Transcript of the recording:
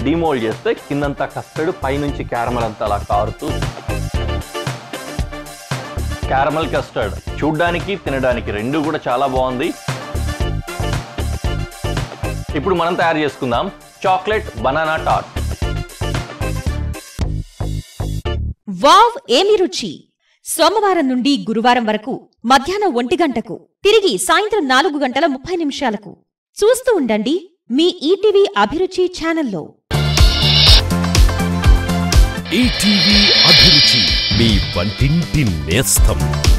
demould చేస్తే కిందంతా custard పైనుంచి క్యారమల్ అంతా అలా కారుతూ క్యారమల్ కస్టర్డ్ చూడ్డానికి తినడానికి రెండు కూడా చాలా బాగుంది ఇప్పుడు మనం తయారు చేసుకుందాం చాక్లెట్ బనానా టార్ట్ వావ్ ఏమి రుచి సోమవారం నుండి గురువారం వరకు మధ్యాహ్నం ఒంటి గంటకు తిరిగి సాయంత్రం నాలుగు గంటల ముప్పై నిమిషాలకు చూస్తూ ఉండండి మీ ఈటీవీ అభిరుచి ఛానల్లో ఈటీవీ అభిరుచి మీ వంటింటి నేస్తం